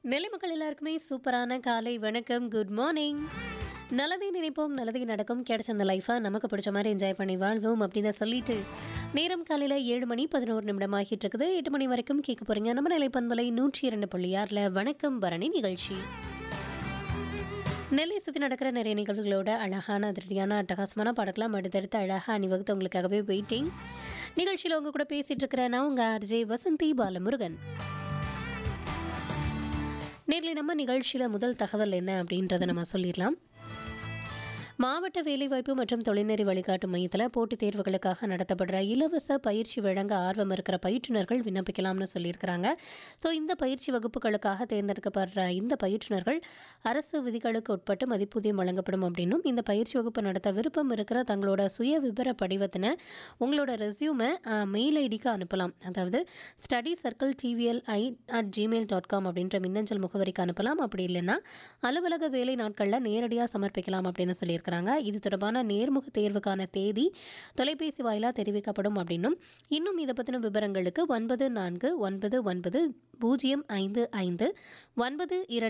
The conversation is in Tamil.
நெல்லை மக்கள் எல்லாருக்குமே சூப்பரான காலை வணக்கம் குட் மார்னிங் நல்லதே நினைப்போம் நல்லதே நடக்கும் கிடைச்ச அந்த லைஃபை நமக்கு பிடிச்ச மாதிரி என்ஜாய் பண்ணி வாழ்வோம் அப்படின்னு சொல்லிட்டு நேரம் காலையில் ஏழு மணி பதினோரு நிமிடம் ஆகிட்டு இருக்குது எட்டு மணி வரைக்கும் கேட்க போறீங்க நம்ம நிலை பண்பலை நூற்றி இரண்டு புள்ளி ஆறில் வணக்கம் பரணி நிகழ்ச்சி நெல்லை சுற்றி நடக்கிற நிறைய நிகழ்வுகளோட அழகான அதிரடியான அட்டகாசமான பாடலாம் அடுத்தடுத்து அழகாக அணிவகுத்து உங்களுக்காகவே வெயிட்டிங் நிகழ்ச்சியில் உங்க கூட பேசிட்டு இருக்கிறேன் நான் உங்க ஆர்ஜே வசந்தி பாலமுருகன் நேரில் நம்ம நிகழ்ச்சியில் முதல் தகவல் என்ன அப்படின்றத நம்ம சொல்லிடலாம் மாவட்ட வேலைவாய்ப்பு மற்றும் தொழில்நெறி வழிகாட்டு மையத்தில் போட்டித் தேர்வுகளுக்காக நடத்தப்படுற இலவச பயிற்சி வழங்க ஆர்வம் இருக்கிற பயிற்றுனர்கள் விண்ணப்பிக்கலாம்னு சொல்லியிருக்கிறாங்க ஸோ இந்த பயிற்சி வகுப்புகளுக்காக தேர்ந்தெடுக்கப்படுற இந்த பயிற்றுனர்கள் அரசு விதிகளுக்கு உட்பட்டு மதிப்பூதியம் வழங்கப்படும் அப்படின்னும் இந்த பயிற்சி வகுப்பு நடத்த விருப்பம் இருக்கிற தங்களோட சுய விபர படிவத்தினை உங்களோட ரெஸ்யூமை மெயில் ஐடிக்கு அனுப்பலாம் அதாவது study circle TVL I at Gmail dot com அப்படின்ற மின்னஞ்சல் முகவரிக்கு அனுப்பலாம் அப்படி இல்லைன்னா அலுவலக வேலை நாட்களில் நேரடியாக சமர்ப்பிக்கலாம் அப்படின்னு சொல்லியிருக்கிறாங்க இது தொடர்பான நேர்முக தேர்வுக்கான தேதி தொலைபேசி வாயிலாக தெரிவிக்கப்படும் அப்படின்னும் இன்னும் இதை பற்றின விவரங்களுக்கு ஒன்பது நான்கு ஒன்பது ஒன்பது பூஜ்ஜியம் ஐந்து ஐந்து ஒன்பது இரண்டு